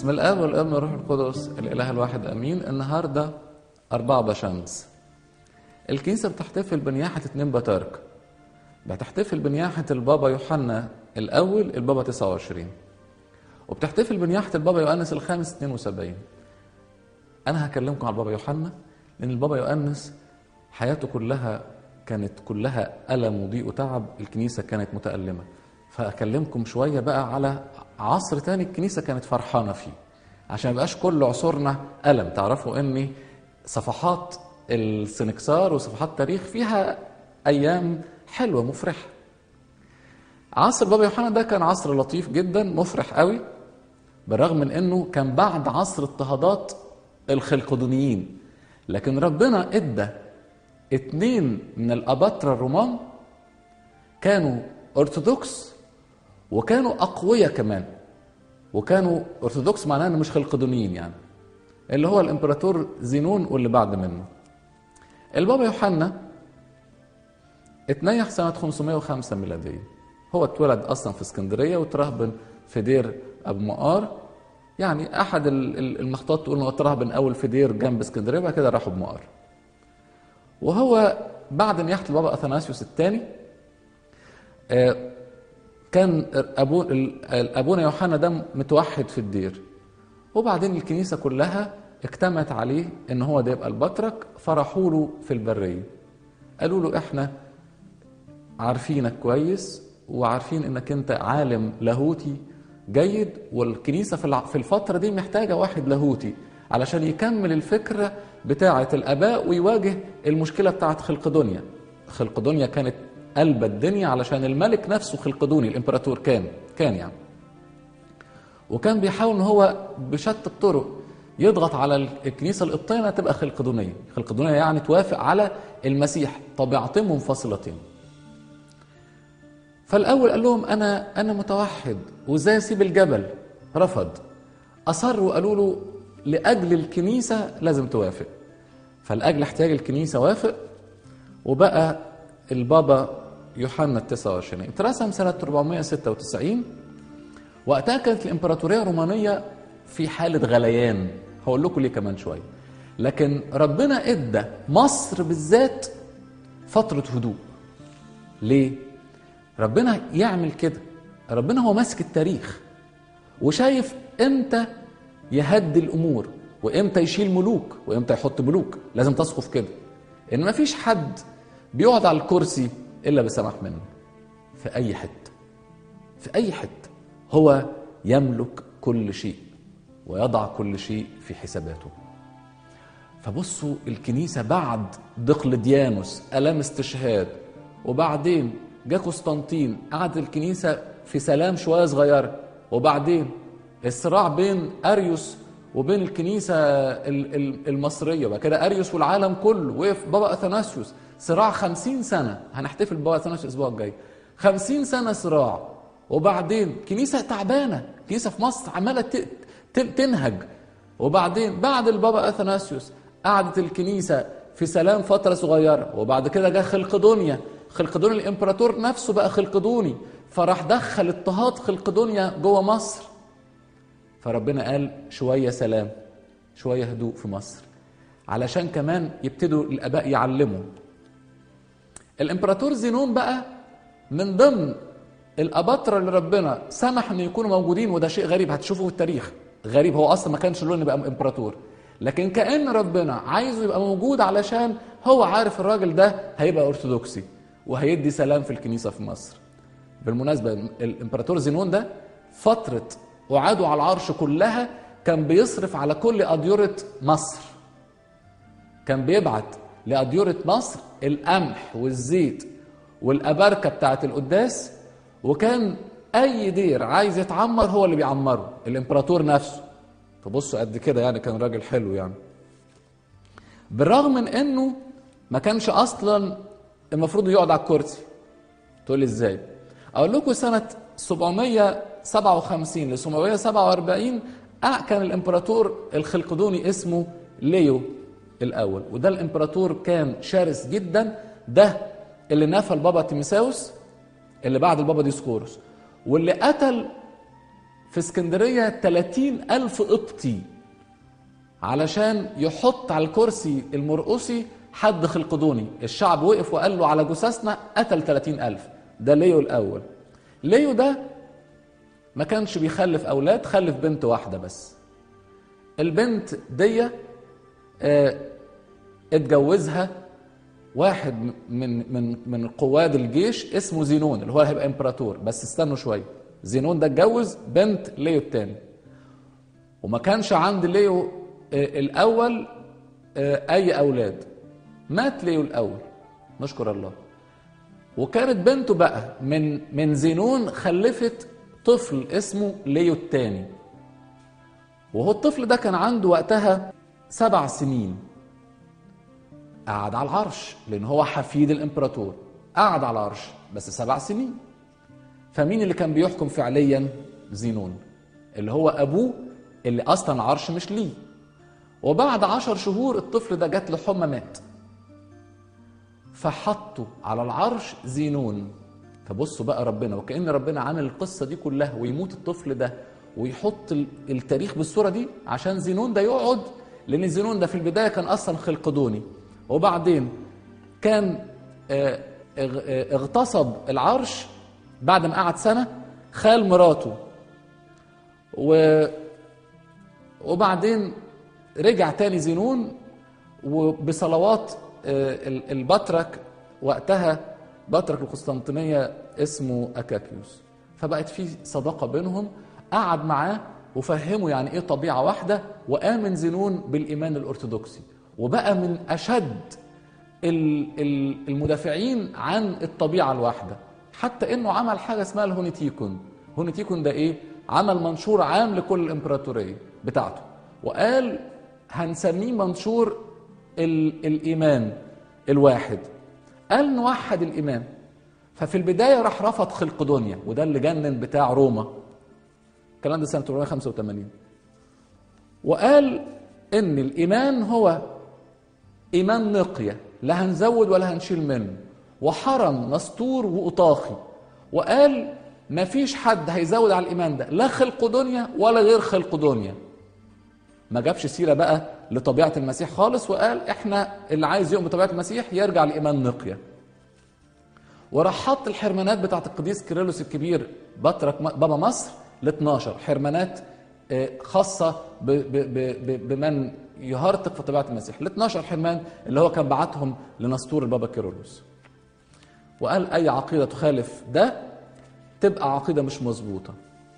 بسم الاب والابن والروح القدس الاله الواحد امين النهارده أربعة بشمس الكنيسه بتحتفل بنياحه اتنين بطارك بتحتفل بنياحه البابا يوحنا الاول البابا 29 وبتحتفل بنياحه البابا يؤنس الخامس 72 انا هكلمكم على البابا يوحنا لان البابا يؤنس حياته كلها كانت كلها الم وضيق وتعب الكنيسه كانت متالمه فاكلمكم شويه بقى على عصر تاني الكنيسه كانت فرحانه فيه عشان ما يبقاش كل عصورنا الم تعرفوا ان صفحات السنكسار وصفحات التاريخ فيها ايام حلوه مفرحه عصر بابا يوحنا ده كان عصر لطيف جدا مفرح قوي بالرغم من انه كان بعد عصر اضطهادات الخلقدونيين لكن ربنا ادى اتنين من الاباطرة الرومان كانوا ارثوذكس وكانوا اقوياء كمان وكانوا ارثوذكس معناه انه مش خلقدونيين يعني اللي هو الامبراطور زينون واللي بعد منه البابا يوحنا اتنيح سنة 505 ميلادية هو اتولد أصلا في اسكندرية وترهبن في دير أبو مقار يعني أحد المخطوطات تقول إنه اترهبن أول في دير جنب اسكندرية وبعد كده راحوا بمقار وهو بعد نياحة البابا أثناسيوس الثاني كان أبو أبونا يوحنا ده متوحد في الدير وبعدين الكنيسة كلها اجتمعت عليه ان هو ده يبقى البطرك فرحوا له في البريه قالوا له احنا عارفينك كويس وعارفين انك انت عالم لاهوتي جيد والكنيسه في الفتره دي محتاجه واحد لاهوتي علشان يكمل الفكره بتاعه الاباء ويواجه المشكله بتاعه خلقدونيا خلقدونيا كانت قلب الدنيا علشان الملك نفسه خلقدوني الامبراطور كان كان يعني وكان بيحاول ان هو بشتى الطرق يضغط على الكنيسة القبطية انها تبقى خلقدونية خلقدونية يعني توافق على المسيح طبيعتين منفصلتين فالأول قال لهم أنا أنا متوحد وإزاي أسيب الجبل رفض أصروا وقالوا له لأجل الكنيسة لازم توافق فلأجل احتياج الكنيسة وافق وبقى البابا يوحنا ال 29 اترسم سنة 496 وقتها كانت الإمبراطورية الرومانية في حالة غليان هقول لكم ليه كمان شوية لكن ربنا ادى مصر بالذات فترة هدوء ليه؟ ربنا يعمل كده ربنا هو ماسك التاريخ وشايف امتى يهدي الامور وامتى يشيل ملوك وامتى يحط ملوك لازم تثقف كده ان مفيش حد بيقعد على الكرسي الا بسمح منه في اي حته في اي حته هو يملك كل شيء ويضع كل شيء في حساباته فبصوا الكنيسة بعد دقلديانوس ألام استشهاد وبعدين جاء قسطنطين قعدت الكنيسة في سلام شوية صغيرة وبعدين الصراع بين أريوس وبين الكنيسة المصرية بقى كده أريوس والعالم كله وقف بابا أثناسيوس صراع خمسين سنة هنحتفل بابا أثناسيوس الأسبوع الجاي خمسين سنة صراع وبعدين كنيسة تعبانة كنيسة في مصر عمالة تنهج وبعدين بعد البابا اثناسيوس قعدت الكنيسه في سلام فتره صغيره وبعد كده جه خلقدونيا خلقدونيا الامبراطور نفسه بقى خلقدوني فراح دخل اضطهاد خلقدونيا جوه مصر فربنا قال شويه سلام شويه هدوء في مصر علشان كمان يبتدوا الاباء يعلموا الامبراطور زينون بقى من ضمن الاباطره اللي ربنا سمح ان يكونوا موجودين وده شيء غريب هتشوفه في التاريخ غريب هو اصلا ما كانش له انه يبقى امبراطور لكن كان ربنا عايزه يبقى موجود علشان هو عارف الراجل ده هيبقى ارثوذكسي وهيدي سلام في الكنيسه في مصر بالمناسبه الامبراطور زينون ده فتره وعاده على العرش كلها كان بيصرف على كل اديره مصر كان بيبعت لاديره مصر القمح والزيت والاباركه بتاعت القداس وكان اي دير عايز يتعمر هو اللي بيعمره الامبراطور نفسه فبصوا قد كده يعني كان راجل حلو يعني بالرغم من انه ما كانش اصلا المفروض يقعد على الكرسي تقول لي ازاي اقول لكم سنه 757 ل 747 كان الامبراطور الخلقدوني اسمه ليو الاول وده الامبراطور كان شرس جدا ده اللي نفى البابا تيمساوس اللي بعد البابا ديسكورس واللي قتل في اسكندرية 30 ألف قبطي علشان يحط على الكرسي المرقصي حد خلقدوني الشعب وقف وقال له على جثثنا قتل 30 ألف ده ليو الأول ليو ده ما كانش بيخلف أولاد خلف بنت واحدة بس البنت دي اه اتجوزها واحد من من من قواد الجيش اسمه زينون اللي هو هيبقى امبراطور بس استنوا شويه زينون ده اتجوز بنت ليو الثاني وما كانش عند ليو اه الاول اه اي اولاد مات ليو الاول نشكر الله وكانت بنته بقى من من زينون خلفت طفل اسمه ليو الثاني وهو الطفل ده كان عنده وقتها سبع سنين قعد على العرش لان هو حفيد الامبراطور قعد على العرش بس سبع سنين فمين اللي كان بيحكم فعليا زينون اللي هو ابوه اللي اصلا العرش مش ليه وبعد عشر شهور الطفل ده جات له حمى مات فحطوا على العرش زينون فبصوا بقى ربنا وكأن ربنا عامل القصة دي كلها ويموت الطفل ده ويحط التاريخ بالصورة دي عشان زينون ده يقعد لأن زينون ده في البداية كان أصلا خلقدوني وبعدين كان اغتصب العرش بعد ما قعد سنة خال مراته و وبعدين رجع تاني زينون وبصلوات البطرك وقتها بطرك القسطنطينية اسمه أكاكيوس فبقت في صداقة بينهم قعد معاه وفهمه يعني ايه طبيعة واحدة وآمن زينون بالإيمان الأرثوذكسي وبقى من أشد المدافعين عن الطبيعة الواحدة حتى انه عمل حاجة اسمها الهونيتيكون هونيتيكون ده ايه عمل منشور عام لكل الامبراطورية بتاعته وقال هنسميه منشور الإيمان الواحد قال نوحد الإيمان ففي البداية راح رفض خلق دنيا وده اللي جنن بتاع روما الكلام ده سنة 485 وقال إن الإيمان هو إيمان نقية لا هنزود ولا هنشيل منه وحرم نسطور وأطاخي وقال ما فيش حد هيزود على الإيمان ده لا خلق دنيا ولا غير خلق دنيا ما جابش سيرة بقى لطبيعة المسيح خالص وقال احنا اللي عايز يؤمن بطبيعة المسيح يرجع لإيمان نقية وراح حط الحرمانات بتاعت القديس كيرلس الكبير بطرك بابا مصر ل 12 حرمانات خاصة ب ب ب بمن يهرطق في طبيعة المسيح ال 12 حرمان اللي هو كان بعتهم لنسطور البابا كيرلس وقال أي عقيدة تخالف ده تبقى عقيدة مش مظبوطة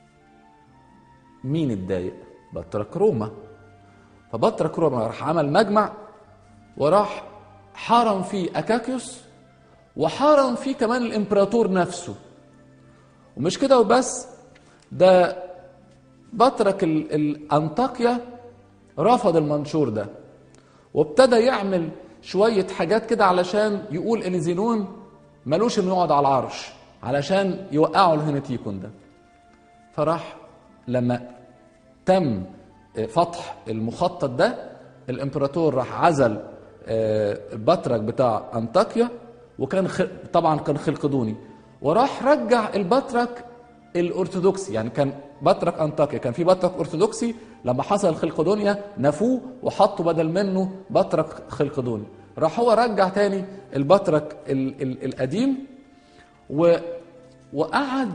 مين اتضايق؟ بطرك روما فبطرك روما راح عمل مجمع وراح حرم فيه أكاكيوس وحرم فيه كمان الإمبراطور نفسه ومش كده وبس ده بطرك الأنطاكيا رفض المنشور ده وابتدى يعمل شوية حاجات كده علشان يقول إن زينون ملوش إنه يقعد على العرش علشان يوقعوا الهنتيكون ده فراح لما تم فتح المخطط ده الامبراطور راح عزل البطرك بتاع انطاكيا وكان طبعا كان خلقدوني وراح رجع البطرك الارثوذكسي يعني كان بطرك انطاكيا كان في بطرك ارثوذكسي لما حصل خلقدونيا نفوه وحطوا بدل منه بطرك خلقدوني راح هو رجع تاني البطرك ال ال القديم و وقعد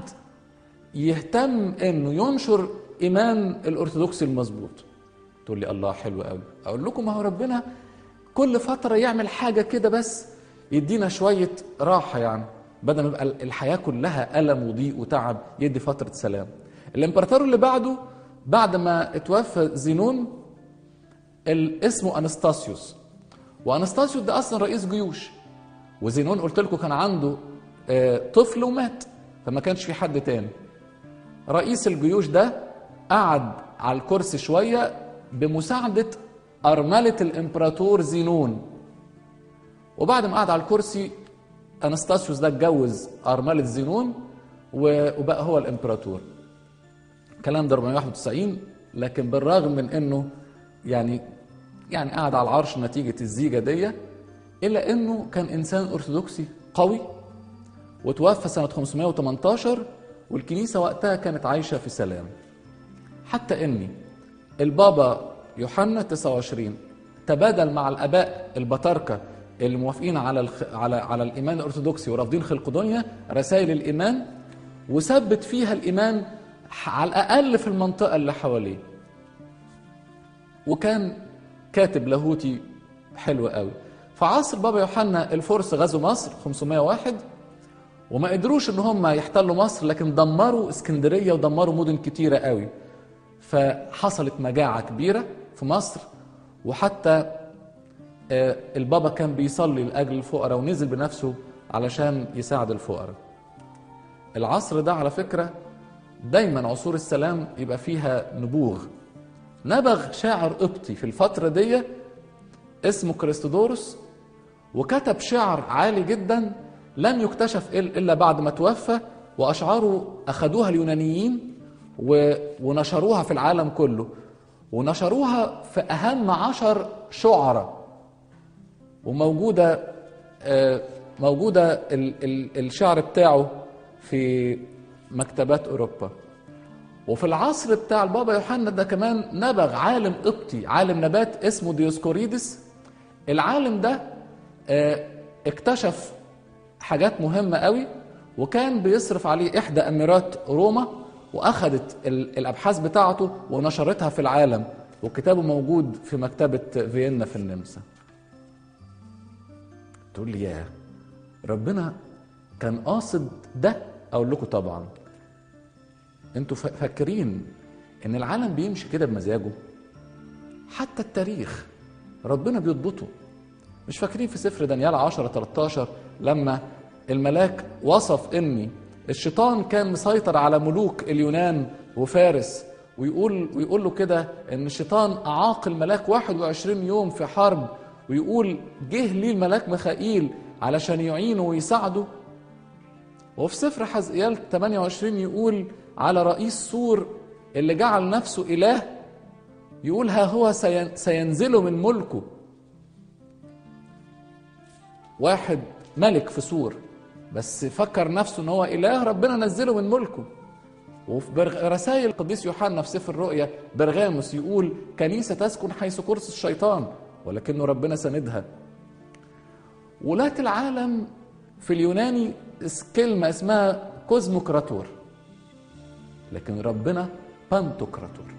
يهتم انه ينشر ايمان الارثوذكسي المظبوط تقول لي الله حلو قوي اقول لكم ما هو ربنا كل فتره يعمل حاجه كده بس يدينا شويه راحه يعني بدل ما يبقى الحياه كلها الم وضيق وتعب يدي فتره سلام الامبراطور اللي بعده بعد ما اتوفى زينون اسمه انستاسيوس وانستاسيوس ده اصلا رئيس جيوش وزينون قلت لكم كان عنده طفل ومات فما كانش في حد تاني رئيس الجيوش ده قعد على الكرسي شوية بمساعدة أرملة الإمبراطور زينون وبعد ما قعد على الكرسي أنستاسيوس ده اتجوز أرملة زينون وبقى هو الإمبراطور الكلام ده 491 لكن بالرغم من إنه يعني يعني قعد على العرش نتيجة الزيجة دي إلا إنه كان إنسان أرثوذكسي قوي وتوفى سنة 518 والكنيسة وقتها كانت عايشة في سلام حتى اني البابا يوحنا 29 تبادل مع الاباء البطاركه اللي موافقين على الخ... على على الايمان الارثوذكسي ورافضين خلقدونيا رسائل الايمان وثبت فيها الايمان على الاقل في المنطقه اللي حواليه وكان كاتب لاهوتي حلو قوي في عصر بابا يوحنا الفرس غزوا مصر 501 وما قدروش ان هم يحتلوا مصر لكن دمروا اسكندريه ودمروا مدن كتيره قوي فحصلت مجاعه كبيره في مصر وحتى البابا كان بيصلي لاجل الفقراء ونزل بنفسه علشان يساعد الفقراء العصر ده على فكره دايما عصور السلام يبقى فيها نبوغ نبغ شاعر قبطي في الفتره دي اسمه كريستودورس وكتب شعر عالي جدا لم يكتشف الا بعد ما توفى واشعاره اخذوها اليونانيين ونشروها في العالم كله ونشروها في اهم عشر شعراء وموجوده موجوده الشعر بتاعه في مكتبات اوروبا وفي العصر بتاع البابا يوحنا ده كمان نبغ عالم قبطي عالم نبات اسمه ديوسكوريدس العالم ده اكتشف حاجات مهمة قوي وكان بيصرف عليه إحدى أميرات روما وأخذت الأبحاث بتاعته ونشرتها في العالم وكتابه موجود في مكتبة فيينا في النمسا تقول لي يا ربنا كان قاصد ده أقول لكم طبعا انتوا فاكرين ان العالم بيمشي كده بمزاجه حتى التاريخ ربنا بيضبطه مش فاكرين في سفر دانيال 10 13 لما الملاك وصف اني الشيطان كان مسيطر على ملوك اليونان وفارس ويقول ويقول له كده ان الشيطان اعاق الملاك 21 يوم في حرب ويقول جه ليه الملاك ميخائيل علشان يعينه ويساعده وفي سفر حزقيال 28 يقول على رئيس سور اللي جعل نفسه اله يقول ها هو سينزل من ملكه واحد ملك في سور بس فكر نفسه ان هو اله ربنا نزله من ملكه وفي رسائل القديس يوحنا في سفر الرؤيا برغاموس يقول كنيسه تسكن حيث كرسي الشيطان ولكنه ربنا سندها ولاة العالم في اليوناني كلمة اسمها كوزموكراتور لكن ربنا بانتوكراتور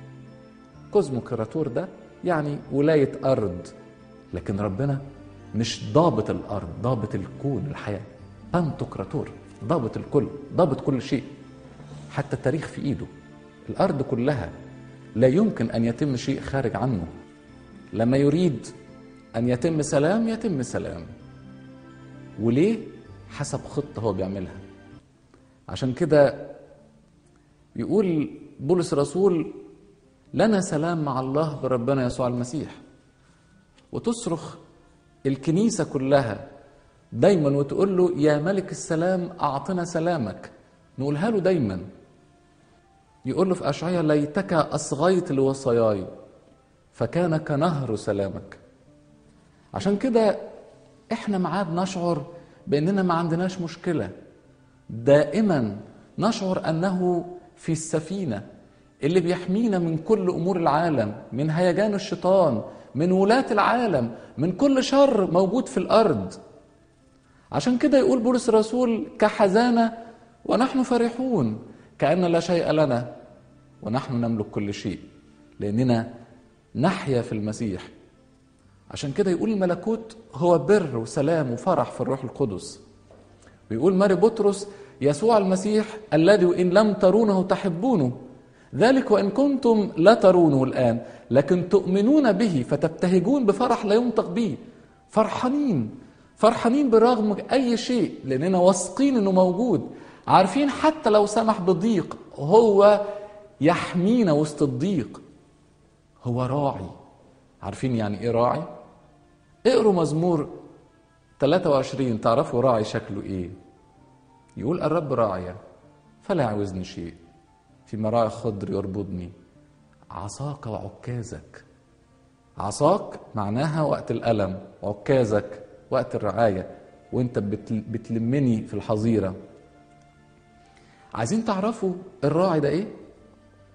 كوزموكراتور ده يعني ولاية أرض لكن ربنا مش ضابط الأرض ضابط الكون الحياة بانتوكراتور ضابط الكل ضابط كل شيء حتى التاريخ في إيده الأرض كلها لا يمكن أن يتم شيء خارج عنه لما يريد أن يتم سلام يتم سلام وليه حسب خطة هو بيعملها عشان كده يقول بولس الرسول لنا سلام مع الله بربنا يسوع المسيح وتصرخ الكنيسة كلها دايما وتقول له يا ملك السلام أعطنا سلامك نقولها له دايما يقول له في أشعية ليتك أصغيت لوصاياي فكان كنهر سلامك عشان كده احنا معاه بنشعر باننا ما عندناش مشكله دائما نشعر انه في السفينه اللي بيحمينا من كل امور العالم من هيجان الشيطان من ولاة العالم من كل شر موجود في الارض عشان كده يقول بولس الرسول كحزانه ونحن فرحون كأن لا شيء لنا ونحن نملك كل شيء لأننا نحيا في المسيح عشان كده يقول الملكوت هو بر وسلام وفرح في الروح القدس ويقول ماري بطرس يسوع المسيح الذي إن لم ترونه تحبونه ذلك وإن كنتم لا ترونه الآن لكن تؤمنون به فتبتهجون بفرح لا ينطق به فرحانين فرحانين برغم أي شيء لأننا واثقين إنه موجود عارفين حتى لو سمح بضيق هو يحمينا وسط الضيق هو راعي عارفين يعني ايه راعي اقروا مزمور 23 تعرفوا راعي شكله ايه يقول الرب راعية فلا يعوزني شيء في مراعي خضر يربضني عصاك وعكازك عصاك معناها وقت الألم وعكازك وقت الرعاية وانت بتلمني في الحظيرة عايزين تعرفوا الراعي ده ايه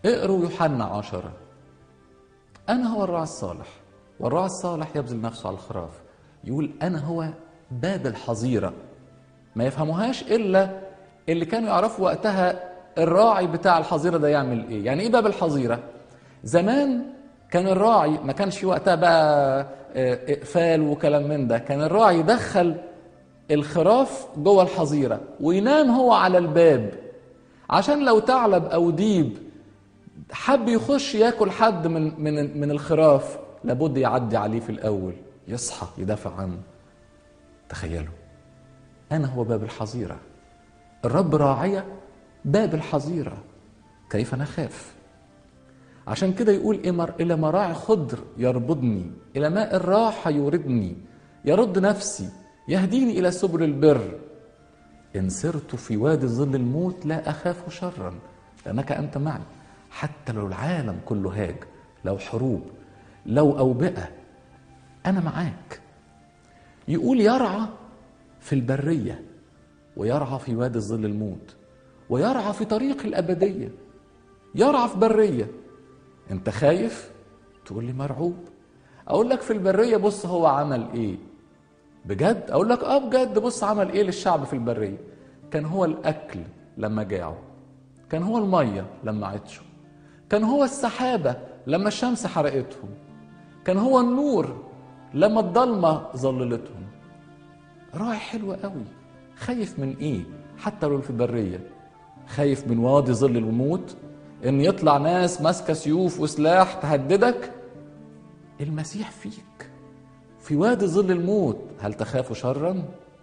اقروا يوحنا عشرة أنا هو الراعي الصالح والراعي الصالح يبذل نفسه على الخراف يقول أنا هو باب الحظيرة ما يفهموهاش إلا اللي كانوا يعرفوا وقتها الراعي بتاع الحظيرة ده يعمل إيه يعني إيه باب الحظيرة زمان كان الراعي ما كانش في وقتها بقى آه، اقفال وكلام من ده كان الراعي يدخل الخراف جوه الحظيره وينام هو على الباب عشان لو ثعلب او ديب حب يخش ياكل حد من من من الخراف لابد يعدي عليه في الاول يصحى يدافع عنه تخيلوا انا هو باب الحظيره الرب راعيه باب الحظيره كيف نخاف عشان كده يقول إمر إلى مراعي خضر يربضني إلى ماء الراحة يوردني يرد نفسي يهديني إلى سبل البر إن سرت في وادي ظل الموت لا أخاف شرا لأنك أنت معي حتى لو العالم كله هاج لو حروب لو أوبئة أنا معاك يقول يرعى في البرية ويرعى في وادي ظل الموت ويرعى في طريق الأبدية يرعى في برية انت خايف تقول لي مرعوب اقول لك في البريه بص هو عمل ايه بجد اقول لك اه بجد بص عمل ايه للشعب في البريه كان هو الاكل لما جاعوا كان هو الميه لما عطشوا كان هو السحابه لما الشمس حرقتهم كان هو النور لما الضلمه ظللتهم راعي حلو قوي خايف من ايه حتى لو في البريه خايف من وادي ظل الموت ان يطلع ناس ماسكه سيوف وسلاح تهددك المسيح فيك في وادي ظل الموت هل تخاف شرا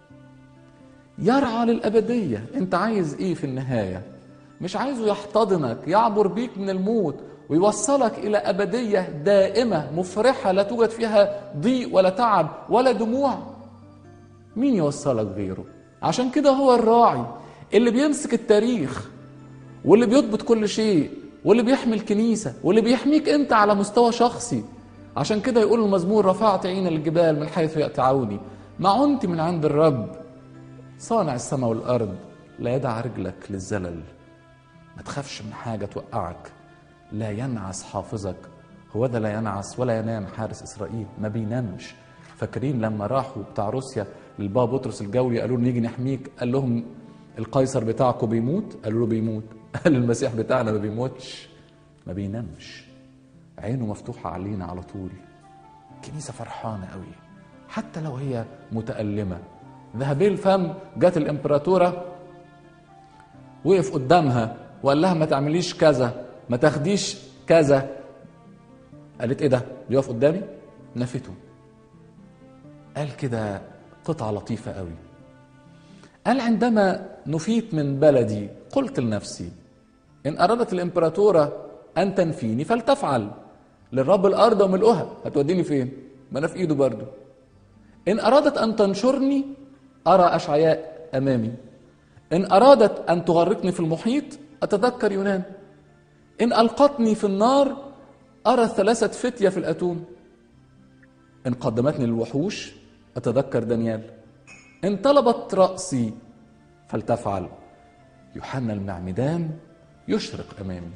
يرعى للابديه انت عايز ايه في النهايه مش عايزه يحتضنك يعبر بيك من الموت ويوصلك الى ابديه دائمه مفرحه لا توجد فيها ضيق ولا تعب ولا دموع مين يوصلك غيره عشان كده هو الراعي اللي بيمسك التاريخ واللي بيضبط كل شيء واللي بيحمي الكنيسه واللي بيحميك انت على مستوى شخصي عشان كده يقول المزمور رفعت عين الجبال من حيث ياتي عوني معنتي من عند الرب صانع السماء والارض لا يدع رجلك للزلل ما تخافش من حاجه توقعك لا ينعس حافظك هو ده لا ينعس ولا ينام حارس اسرائيل ما بينامش فاكرين لما راحوا بتاع روسيا للبابا بطرس الجولي قالوا له نيجي نحميك قال لهم القيصر بتاعكم بيموت قالوا له بيموت قال المسيح بتاعنا ما بيموتش ما بينامش عينه مفتوحة علينا على طول كنيسة فرحانة قوي حتى لو هي متألمة ذهبي الفم جت الإمبراطورة وقف قدامها وقال لها ما تعمليش كذا ما تاخديش كذا قالت ايه ده بيقف قدامي نفته قال كده قطعة لطيفة قوي قال عندما نفيت من بلدي قلت لنفسي إن أرادت الإمبراطورة أن تنفيني فلتفعل للرب الأرض وملؤها هتوديني فين؟ ما أنا في إيده برضه إن أرادت أن تنشرني أرى أشعياء أمامي إن أرادت أن تغرقني في المحيط أتذكر يونان إن ألقتني في النار أرى ثلاثة فتية في الأتون إن قدمتني للوحوش أتذكر دانيال إن طلبت رأسي فلتفعل يوحنا المعمدان يشرق أمامي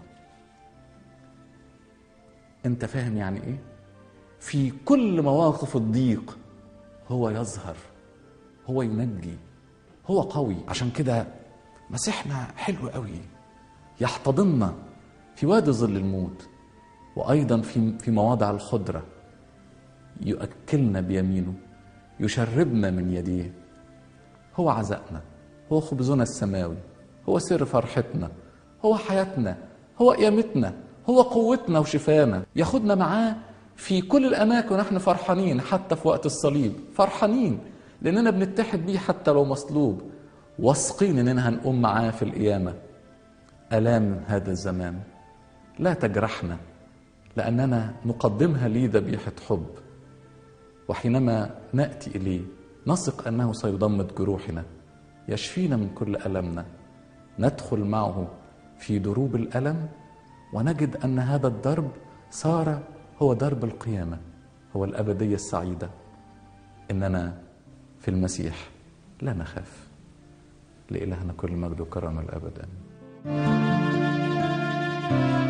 أنت فاهم يعني إيه؟ في كل مواقف الضيق هو يظهر هو ينجي هو قوي عشان كده مسيحنا حلو قوي يحتضننا في وادي ظل الموت وايضا في في مواضع الخضره يؤكلنا بيمينه يشربنا من يديه هو عزائنا هو خبزنا السماوي هو سر فرحتنا هو حياتنا هو قيامتنا هو قوتنا وشفانا ياخدنا معاه في كل الاماكن ونحن فرحانين حتى في وقت الصليب فرحانين لاننا بنتحد بيه حتى لو مصلوب واثقين اننا هنقوم معاه في القيامه الام هذا الزمان لا تجرحنا لاننا نقدمها لي ذبيحه حب وحينما ناتي اليه نثق انه سيضمد جروحنا يشفينا من كل المنا ندخل معه في دروب الالم ونجد ان هذا الدرب صار هو درب القيامه هو الابديه السعيده اننا في المسيح لا نخاف لإلهنا كل مجد وكرم الأبد آمين